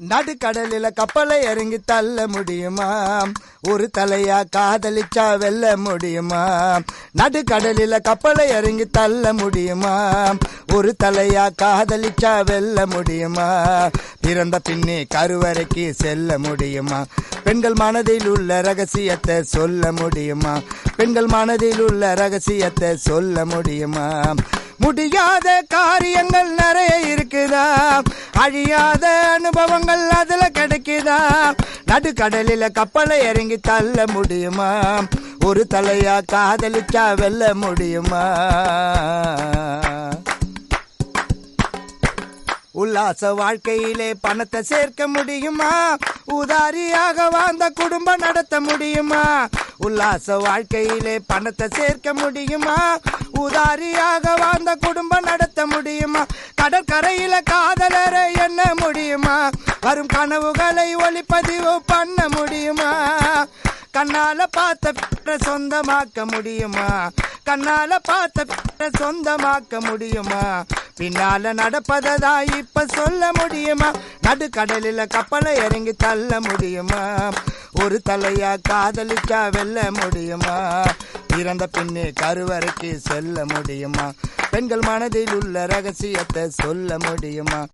நடுக்கடலில கப்பலை இறங்கி தள்ள முடியுமா ஒரு தலையா காதலிச்சா வெல்ல முடியுமா நடுக்கடலில கப்பலை இறங்கி தள்ள முடியுமா ஒரு தலையா காதலிச்சா வெல்ல முடியுமா பிறந்த பின்னே கருவறைக்கு செல்ல முடியுமா பெண்கள் மனதில் உள்ள ரகசியத்தை சொல்ல முடியுமா பெண்கள் மனதில் உள்ள ரகசியத்தை சொல்ல முடியுமா முடியாத காரியங்கள் நிறைய இருக்குதா அழியாத அனுபவங்கள் அதுல கிடைக்குதா நடுக்கடலில கப்பலை இறங்கி தள்ள முடியுமா ஒரு தலையா காதலிச்சா வெல்ல முடியுமா உல்லாச வாழ்க்கையிலே பணத்தை சேர்க்க முடியுமா உதாரியாக வாழ்ந்த குடும்பம் நடத்த முடியுமா உல்லாச வாழ்க்கையிலே பணத்தை சேர்க்க முடியுமா உதாரியாக வாழ்ந்த குடும்பம் நடத்த முடியுமா கடற்கரையில காதலரை என்ன முடியுமா வரும் கனவுகளை ஒளிப்பதிவு பண்ண முடியுமா கண்ணால பார்த்த பிற சொந்தமாக்க முடியுமா கண்ணால பார்த்த பிற சொந்தமாக்க முடியுமா பின்னால நடப்பதா இப்ப சொல்ல முடியுமா நடுக்கடலில கப்பலை இறங்கி தள்ள முடியுமா ஒரு தலையா காதலிச்சா வெல்ல முடியுமா பிறந்த பின்னே கருவறைக்கு செல்ல முடியுமா பெண்கள் மனதில் உள்ள ரகசியத்தை சொல்ல முடியுமா